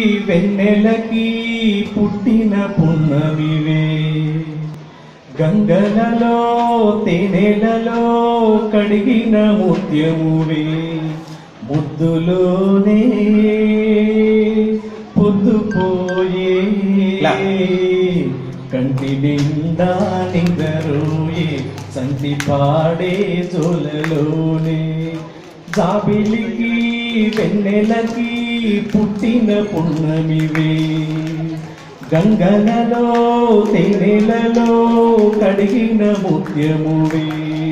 వెన్నెలకి పుట్టిన పున్నమివే గంగలలో తేనెలలో కడిగిన ముత్యమువే ముద్దులోనే పొద్దుపోయే లా. కంటి నిండా నిందరోయే సంటి పాడే జోలలోనే జాబిలికి వెన్నెలకి పుట్టిన పున్నమివే గంగలలో తేనెలలో కడిగిన ముత్యమువే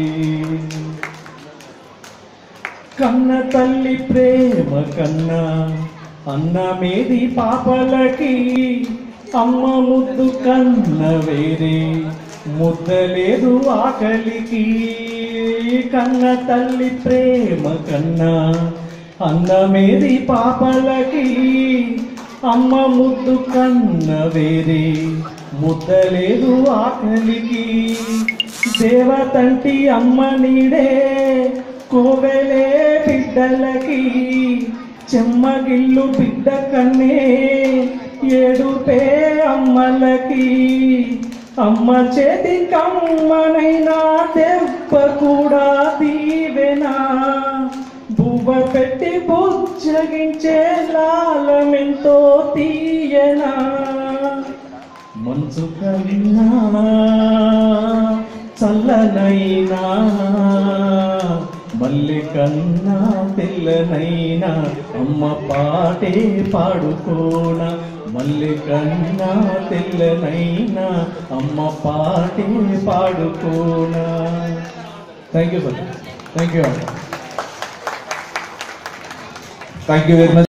కన్న తల్లి ప్రేమ కన్నా అన్నమేది పాపలకి అమ్మ ముద్దు కన్న వేరే ముద్దలేదు ఆకలికి కన్న తల్లి ప్రేమ కన్నా అన్నమేది పాపలకి అమ్మ ముద్దు కన్న వేరే ముద్దలేదు ఆకలికి దేవతంటి అమ్మ నీడే కోవెలే బిడ్డలకి చెమ్మగిల్లు బిడ్డ కన్నే ఏడుపే అమ్మలకి అమ్మ చేతి కమ్మనైనా దెబ్బ కూడా దీవెనా బువ్వ పెట్టి బుజ్జగించే లాలమెంతో తీయనా మంచు కన్నా చల్లనైనా మల్లె కన్నా తెల్లనైనా అమ్మ పాటే పాడుకోన మల్లె కన్నా తెల్లనైనా అమ్మ పాటే పాడుకోన thank you sir thank you thank you very much